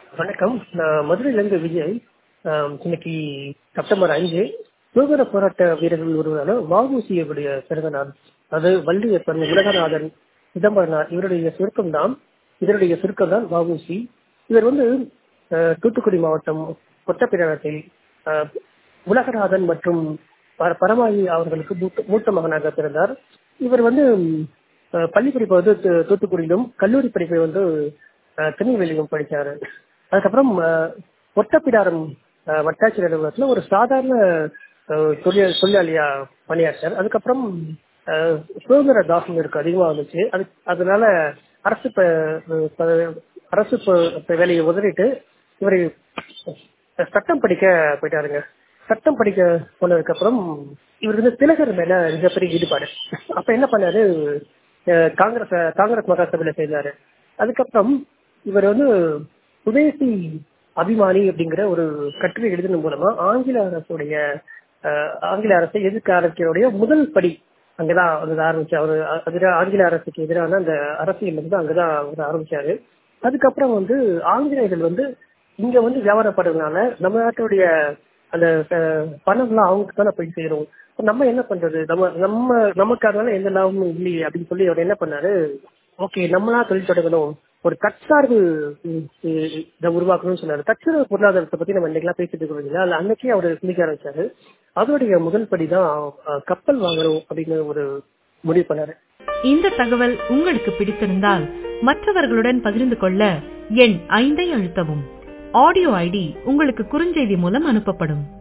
வணக்கம் நான் மதுரையிலேருந்து விஜய் ஆம், இன்னைக்கு செப்டம்பர் அஞ்சு சுதந்திர போராட்ட வீரர்கள் ஒருவரான வஉசியுடைய பிறந்த நாள் அது வள்ளியப்பன் உலகநாதன் சிதம்பரனார் இவருடைய சுருக்கம் தான் இதனுடைய சுருக்கம் தான் வஉசி இவர் வந்து அஹ், தூத்துக்குடி மாவட்டம் கொட்டப்பிராணத்தில் அஹ், உலகநாதன் மற்றும் பர- பரமாயி அவர்களுக்கு மூத்த- மூத்த மகனாக பிறந்தார் இவர் வந்து அஹ், பள்ளி படிப்பை வந்து தூ- தூத்துக்குடியிலும் கல்லூரி படிப்பை வந்து அஹ், திருநெல்வேலியிலும் படித்தாரு அதுக்கப்புறம் அஹ், ஒட்டப்பிடாரம் அஹ், வட்டாட்சியர் அலுவலகத்தில் ஒரு சாதாரண அஹ், தொழில் தொழிலாளியா பணியாற்றார் அதுக்கப்புறம் அஹ், சுதந்திர தாசம் இருக்கு அதிகமாக வந்துச்சு அது அதனால அரசு ப- ப- அரசு ப- வேலையை உதறிட்டு இவர் சட்டம் படிக்க போயிட்டாருங்க சட்டம் படிக்க போனதுக்கு அப்புறம் இவருக்கு வந்து திலகர் மேல மிகப்பெரிய ஈடுபாடு அப்ப என்ன பண்ணாரு அஹ், காங்கிரஸ் காங்கிரஸ் மகாசபையில சேர்ந்தாரு அதுக்கப்புறம் இவர் வந்து சுதேசி அபிமானி அப்படிங்கிற ஒரு கட்டுரை எழுதின மூலமா ஆங்கில அரசுடைய அஹ், ஆங்கில அரசை எதிர்க்க ஆரம்பிக்கிறோடைய முதல் படி அங்கதான் அவர் ஆரம்பிச்சு அவர் அதிர ஆங்கில அரசுக்கு எதிரான அந்த அரசியல் வந்து அங்கதான் அவர் ஆரம்பிச்சாரு அதுக்கப்புறம் வந்து ஆங்கிலேயர்கள் வந்து இங்க வந்து வியாபாரப்படுறதுனால நம்ம நாட்டுடைய அந்த அஹ், பணம்லாம் அவங்களுக்கு தானே போய் சேரும் அப்ப நம்ம என்ன பண்றது நம்ம நம்ம நமக்கு அதனால எந்த லாபமும் இல்லையே அப்படின்னு சொல்லி அவர் என்ன பண்ணாரு ஓகே நம்மளா தொழில் தொடங்கணும் ஒரு தற்சார்பு ம், இ- இதை உருவாக்கணும்னு சொன்னாரு தற்சார்பு பொருளாதாரத்தை பத்தி நம்ம இன்னைக்கெல்லாம் பேசிட்டு இருக்கோம் இல்லைங்களா அதுல அன்னைக்கே அவர் சிந்திக்க ஆரம்பிச்சாரு அதோடைய முதல் படி தான் அஹ், கப்பல் வாங்கணும் அப்படின்னு ஒரு முடிவு பண்ணாரு இந்த தகவல் உங்களுக்கு பிடித்திருந்தால் மற்றவர்களுடன் பகிர்ந்து கொள்ள எண் ஐந்தை அழுத்தவும் ஆடியோ ஐடி உங்களுக்கு குறுஞ்செய்தி மூலம் அனுப்பப்படும்